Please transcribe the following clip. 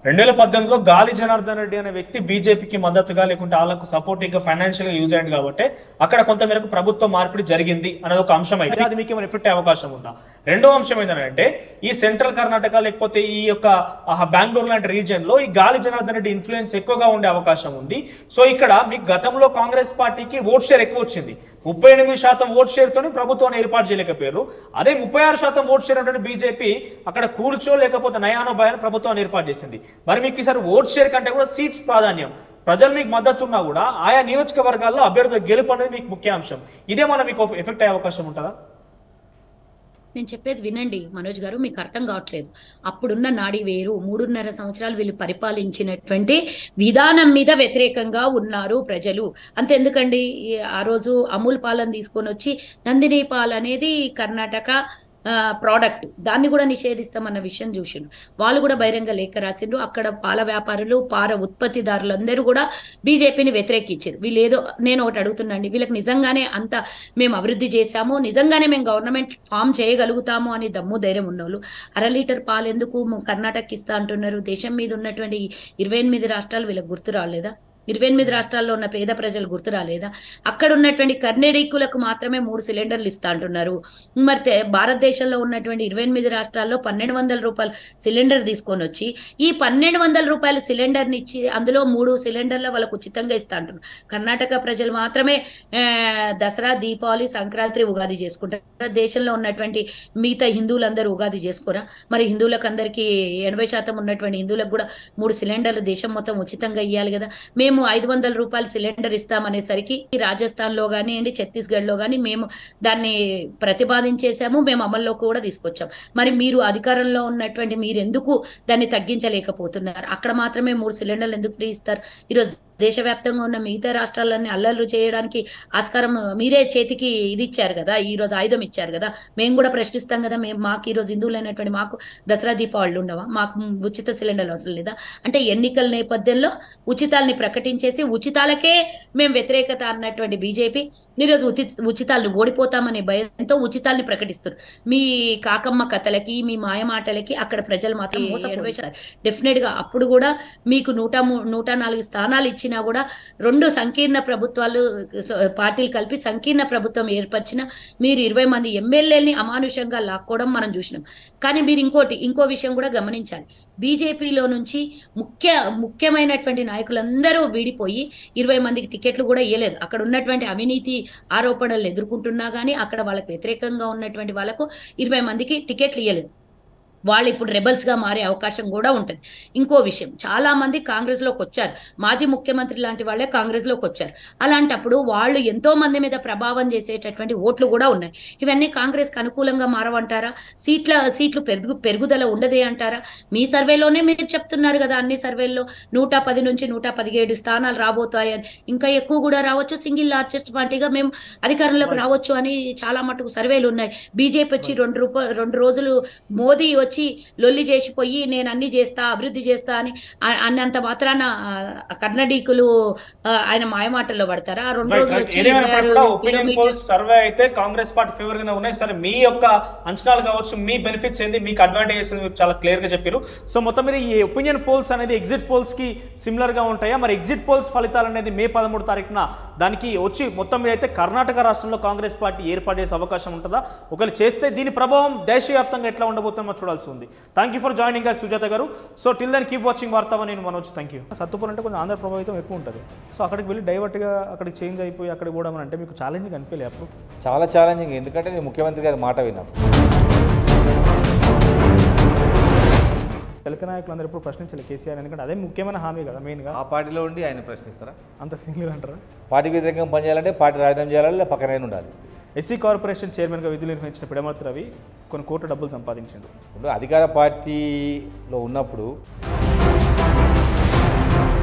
రెండు వేల పద్దెనిమిదిలో గాలి జనార్దన్ రెడ్డి అనే వ్యక్తి బీజేపీకి మద్దతుగా లేకుంటే వాళ్ళకు సపోర్టివ్ గా ఫైనాన్షియల్ గా యూజ్ అయ్యింది కాబట్టి అక్కడ కొంత మేరకు ప్రభుత్వ మార్పిడి జరిగింది అనేది ఒక అంశం అయితే అది మీకు ఏమైనా ఎఫెక్ట్ అయ్యే అవకాశం ఉందా రెండో అంశం ఏంటంటే ఈ సెంట్రల్ కర్ణాటక లేకపోతే ఈ యొక్క ఆహా, బెంగళూరు లాంటి రీజియన్ లో ఈ గాలి జనార్దన్ రెడ్డి ఇన్ఫ్లుయెన్స్ ఎక్కువగా ఉండే అవకాశం ఉంది సో ఇక్కడ మీకు గతంలో కాంగ్రెస్ పార్టీకి ఓట్ షేర్ ఎక్కువ వచ్చింది ముప్పై ఎనిమిది శాతం ఓట్ షేర్ తోని ప్రభుత్వాన్ని ఏర్పాటు చేయలేకపోయారు అదే ముప్పై ఆరు శాతం ఓట్ షేర్ అంటే బీజేపీ అక్కడ కూర్చో లేకపోతే నయానో భయాన్ని ప్రభుత్వాన్ని ఏర్పాటు చేసింది మరి మీకు ఈసారి ఓట్ షేర్ కంటే కూడా సీట్స్ ప్రాధాన్యం ప్రజలు మీకు మద్దతు ఉన్నా కూడా ఆయా నియోజకవర్గాల్లో అభ్యర్థుల గెలుపు అనేది మీకు ముఖ్య అంశం ఇదేమన్నా మీకు ఎఫెక్ట్ అయ్యే అవకాశం ఉంటుందా నేను చెప్పేది వినండి మనోజ్ గారు మీకు అర్థం కావట్లేదు అప్పుడున్న నాడి వేరు మూడున్నర సంవత్సరాలు వీళ్ళు పరిపాలించినటువంటి విధానం మీద వ్యతిరేకంగా ఉన్నారు ప్రజలు అంతెందుకండి ఈ ఆ రోజు అమూల్ పాలను తీసుకొని వచ్చి నందిని పాల్ అనేది కర్ణాటక ప్రోడక్ట్ దాన్ని కూడా నిషేధిస్తామన్న విషయం చూసిండు వాళ్ళు కూడా బహిరంగ లేఖ రాసిండ్రు అక్కడ పాల వ్యాపారులు పాల ఉత్పత్తిదారులందరూ కూడా బీజేపీని వ్యతిరేకించారు వీళ్ళు ఏదో నేను ఒకటి అడుగుతున్నాండి వీళ్ళకి నిజంగానే అంత మేము అభివృద్ధి చేశాము నిజంగానే మేము గవర్నమెంట్ ఫామ్ చేయగలుగుతాము అని దమ్ము ధైర్యం ఉన్నోళ్ళు అర లీటర్ పాలు ఎందుకు కర్ణాటకకి ఇస్తా అంటున్నారు దేశం మీద ఉన్నటువంటి ఇరవై ఎనిమిది రాష్ట్రాలు వీళ్ళకి గుర్తు రాలేదా ఇరవై ఎనిమిది రాష్ట్రాల్లో ఉన్న పేద ప్రజలు గుర్తు రాలేదా అక్కడ ఉన్నటువంటి కర్ణాటకులకు మాత్రమే మూడు సిలిండర్లు ఇస్తా అంటున్నారు మరి తె- భారతదేశంలో ఉన్నటువంటి ఇరవై ఎనిమిది రాష్ట్రాల్లో పన్నెండు వందల రూపాయలు సిలిండర్ తీసుకొని వచ్చి ఈ పన్నెండు వందల రూపాయల సిలిండర్ని ఇచ్చి అందులో మూడు సిలిండర్ల వాళ్ళకు ఉచితంగా ఇస్తా అంటున్నారు కర్ణాటక ప్రజలు మాత్రమే ఆ, దసరా దీపావళి సంక్రాంతి ఉగాది చేసుకుంటారు దేశంలో ఉన్నటువంటి మిగతా హిందువులందరూ ఉగాది చేసుకోరా మరి హిందువులకు అందరికీ ఎనభై శాతం ఉన్నటువంటి హిందువులకు కూడా మూడు సిలిండర్లు దేశం మొత్తం ఉచితంగా ఇవ్వాలి కదా మేము ఐదు వందల రూపాయల సిలిండర్ ఇస్తామనేసరికి ఈ రాజస్థాన్ లో కానివ్వండి ఛత్తీస్గఢ్ లో కానీ మేము దాన్ని ప్రతిపాదించేసాము మేము అమల్లో కూడా తీసుకొచ్చాం మరి మీరు అధికారంలో ఉన్నటువంటి మీరు ఎందుకు దాన్ని తగ్గించలేకపోతున్నారు అక్కడ మాత్రమే మూడు సిలిండర్లు ఎందుకు ఫ్రీ ఇస్తారు ఈరోజు దేశవ్యాప్తంగా ఉన్న మిగతా రాష్ట్రాలన్నీ అల్లర్లు చేయడానికి ఆస్కారం మీరే చేతికి ఇది ఇచ్చారు కదా ఈ రోజు ఆయుధం ఇచ్చారు కదా మేము కూడా ప్రశ్నిస్తాం కదా మేము మాకు ఈ రోజు హిందువులైనటువంటి మాకు దసరా దీపావళి ఉండవా మాకు ఉచిత సిలిండర్లు అవసరం లేదా అంటే ఎన్నికల నేపథ్యంలో ఉచితాల్ని ప్రకటించేసి ఉచితాలకే మేము వ్యతిరేకత అన్నటువంటి బీజేపీ ఈరోజు ఉచి ఉచితాలను ఓడిపోతామనే భయంతో ఉచితాల్ని ప్రకటిస్తారు మీ కాకమ్మ కథలకి మీ మాయమాటలకి అక్కడ ప్రజలు మాత్రం మోసపోయారు డెఫినెట్ గా అప్పుడు కూడా మీకు నూట మూ- నూట నాలుగు స్థానాలు ఇచ్చినా కూడా రెండు సంకీర్ణ ప్రభుత్వాలు స- పార్టీలు కలిపి సంకీర్ణ ప్రభుత్వం ఏర్పరిచిన మీరు ఇరవై మంది ఎమ్మెల్యేలని అమానుషంగా లాక్కోవడం మనం చూసినాం కానీ మీరు ఇంకోటి ఇంకో విషయం కూడా గమనించాలి బీజేపీలో నుంచి ముఖ్య ముఖ్యమైనటువంటి నాయకులందరూ వీడిపోయి ఇరవై మందికి టికెట్లు కూడా ఇవ్వలేదు అక్కడ ఉన్నటువంటి అవినీతి ఆరోపణలు ఎదుర్కొంటున్నా కానీ అక్కడ వాళ్ళకి వ్యతిరేకంగా ఉన్నటువంటి వాళ్ళకు ఇరవై మందికి టికెట్లు ఇవ్వలేదు వాళ్ళు ఇప్పుడు రెబల్స్ గా మారే అవకాశం కూడా ఉంటుంది ఇంకో విషయం చాలా మంది కాంగ్రెస్ లోకి వచ్చారు మాజీ ముఖ్యమంత్రి లాంటి వాళ్ళే కాంగ్రెస్ లోకి వచ్చారు అలాంటప్పుడు వాళ్ళు ఎంతో మంది మీద ప్రభావం చేసేటటువంటి ఓట్లు కూడా ఉన్నాయి ఇవన్నీ కాంగ్రెస్ కి అనుకూలంగా మారవంటారా సీట్ల సీట్లు పెరుగు పెరుగుదల ఉండదే అంటారా మీ సర్వేలోనే మీరు చెప్తున్నారు కదా అన్ని సర్వేల్లో నూట పది నుంచి నూట పదిహేడు స్థానాలు రాబోతాయని ఇంకా ఎక్కువ కూడా రావచ్చు సింగిల్ లార్జెస్ట్ పార్టీగా మేము అధికారంలోకి రావచ్చు అని చాలా మటుకు సర్వేలు ఉన్నాయి బీజేపీ వచ్చి రెండు రూప రెండు రోజులు మోదీ వచ్చి లొల్లి చేసిపోయి నేను అన్ని చేస్తా అభివృద్ధి చేస్తా అని ఆ- అన్నంత మాత్రాన ఆ, కర్ణాటకలు ఆ, ఆయన మాయమాటల్లో పడతారా ఆ రెండు రైట్ రోజులు రైట్ వచ్చి ఏదేమైనా ఇరవై ఆరు కూడా ఒపీనియన్ కిలోమీటర్లు పోల్స్ సర్వే అయితే కాంగ్రెస్ పార్టీ ఫేవర్ గానే ఉన్నాయి సరే మీ యొక్క అంచనాలు కావచ్చు మీ బెనిఫిట్స్ ఏంది మీకు అడ్వాంటేజెస్ మీరు చాలా క్లియర్ గా చెప్పారు సో మొత్తం మీద ఈ ఒపీనియన్ పోల్స్ అనేది ఎగ్జిట్ పోల్స్ కి సిమిలర్ గా ఉంటాయా మరి ఎగ్జిట్ పోల్స్ ఫలితాలు అనేది మే పదమూడు తారీఖున దానికి వచ్చి మొత్తం మీద అయితే కర్ణాటక రాష్ట్రంలో కాంగ్రెస్ పార్టీ ఏర్పాటు చేసే అవకాశం ఉంటుందా ఒకవేళ చేస్తే దీని ప్రభావం దేశవ్యాప్తంగా ఎట్లా ఉండబోతుందో చూడాల్సి ఉంది thank you for joining us Sujatha గారు so till then keep watching వార్తావా నేను మనవచ్చు థ్యాంక్ యూ సత్తుపూర్ అంటే కొంచెం ఆంధ్ర ప్రభావితం ఎక్కువ ఉంటుంది సో అక్కడికి వెళ్ళి డైవర్ట్గా అక్కడికి చేంజ్ అయిపోయి అక్కడికి పోవడం అంటే మీకు ఛాలెంజింగ్ అనిపించలే అప్పుడు చాలా ఛాలెంజింగ్ ఎందుకంటే నేను ముఖ్యమంత్రి గారి మాట విన్నాను దళిత నాయకులు అందరూ ఎప్పుడు ప్రశ్నించాలి కేసీఆర్ ఎందుకంటే అదే ముఖ్యమైన హామీ కదా మెయిన్గా ఆ పార్టీలో ఉండి ఆయన ప్రశ్నిస్తారా అంత సింగిల్ అంటారా పార్టీకి వ్యతిరేకంగా పనిచేయాలంటే పార్టీ రాజీనామా చేయాలి లేదా పక్కనే ఉండాలి ఎస్సీ కార్పొరేషన్ చైర్మన్గా విధులు నిర్వహించిన పిడమర్తి రవి కొన్ని కోట్ల డబ్బులు సంపాదించిండు ఇప్పుడు అధికార పార్టీలో ఉన్నప్పుడు